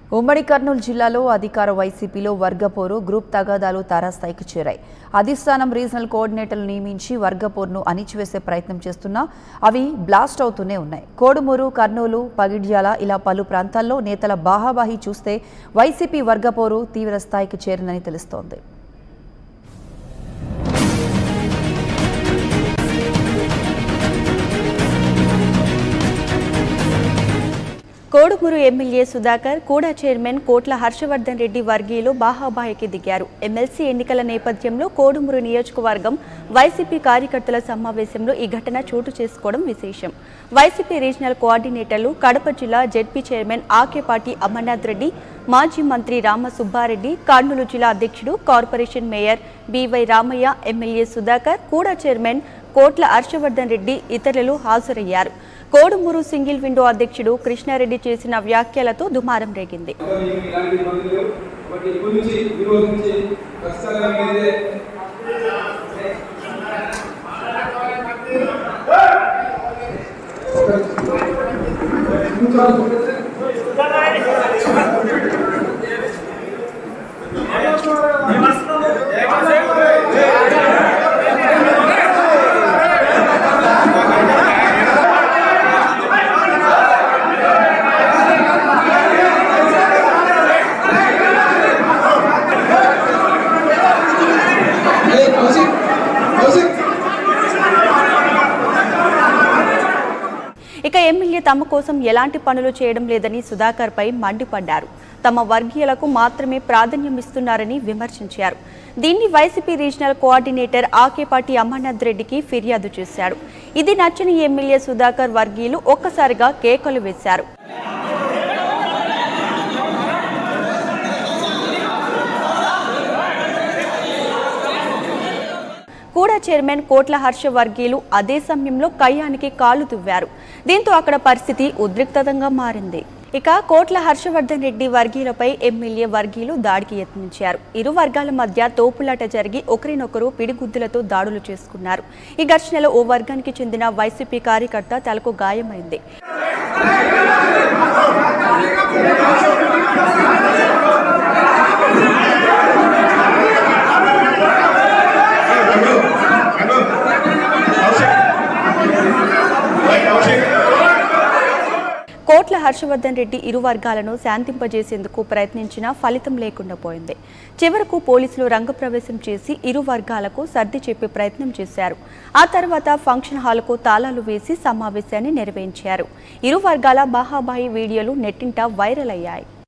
ఉమ్మడి కర్నూలు జిల్లాలో అధికార వైసీపీలో వర్గపోరు గ్రూప్ తగాదాలు తారాస్థాయికి చేరాయి అధిష్టానం రీజనల్ కోఆర్డినేటర్లు నియమించి వర్గపోరును అణిచివేసే ప్రయత్నం చేస్తున్నా అవి బ్లాస్ట్ అవుతూనే ఉన్నాయి కోడుమూరు కర్నూలు పగిడ్యాల ఇలా పలు ప్రాంతాల్లో నేతల బాహాబాహి చూస్తే వైసీపీ వర్గపోరు తీవ్ర స్థాయికి చేరిందని తెలుస్తోంది కోడుమూరు ఎమ్మెల్యే సుధాకర్ కూడా చైర్మన్ కోట్ల హర్షవర్ధన్ రెడ్డి వర్గీయులు బాహాబాయికి దిగారు ఎమ్మెల్సీ ఎన్నికల నేపథ్యంలో కోడుమూరు నియోజకవర్గం వైసీపీ కార్యకర్తల సమావేశంలో ఈ ఘటన చోటు చేసుకోవడం విశేషం వైసీపీ రీజనల్ కోఆర్డినేటర్లు కడప జిల్లా జెడ్పీ చైర్మన్ ఆకేపాటి అమర్నాథ్ రెడ్డి మాజీ మంత్రి రామ సుబ్బారెడ్డి కర్నూలు జిల్లా అధ్యక్షుడు corporation mayor BY Ramaiah MLA Sudhakar కూడా చైర్మన్ కోట్ల హర్షవర్ధన్ రెడ్డి ఇతరులు హాజరయ్యారు కోడుమూరు సింగిల్ విండో అధ్యక్షుడు కృష్ణారెడ్డి చేసిన వ్యాఖ్యలతో దుమారం రేగింది మీకు ఇలాంటి ఇబ్బందులు లేవు కాబట్టి ఇప్పటి నుంచి ఈ రోజు నుంచి ఖచ్చితంగా మీరే కౌశిక్ కౌశిక్ ఇక ఎమ్మెల్యే తమ కోసం ఎలాంటి పనులు చేయడం లేదని సుధాకర్ పై మండిపడ్డారు తమ వర్గీయులకు మాత్రమే ప్రాధాన్యం ఇస్తున్నారని విమర్శించారు దీన్ని YCP regional coordinator Akepati Amarnath రెడ్డికి ఫిర్యాదు చేశారు ఇది నచ్చని ఎమ్మెల్యే సుధాకర్ వర్గీయులు ఒక్కసారిగా కేకలు వేశారు కూడా చైర్మన్ కోట్ల హర్ష వర్గీయులు అదే సమయంలో కయ్యానికి కాలు తువ్వారు దీంతో అక్కడ పరిస్థితి ఉద్రిక్తతంగా మారింది ఇక కోట్ల హర్షవర్ధన్ రెడ్డి వర్గీయులపై ఎమ్మెల్యే వర్గీయులు దాడికి యత్నించారు ఇరు వర్గాల మధ్య తోపులాట జరిగి ఒకరినొకరు పిడిగుద్దులతో దాడులు చేసుకున్నారు ఈ ఘర్షణలో ఓ వర్గానికి చెందిన వైసీపీ కార్యకర్త తలకు గాయమైంది కోట్ల హర్షవర్ధన్ రెడ్డి ఇరు వర్గాలను శాంతింపజేసేందుకు ప్రయత్నించినా ఫలితం లేకుండా పోయింది చివరకు పోలీసులు రంగప్రవేశం చేసి ఇరు వర్గాలకు సర్ది చెప్పే ప్రయత్నం చేశారు ఆ తర్వాత ఫంక్షన్ హాల్కు తాళాలు వేసి సమావేశాన్ని నిర్వహించారు ఇరు వర్గాల బాహాబాయి వీడియోలు నెట్టింట వైరల్ అయ్యాయి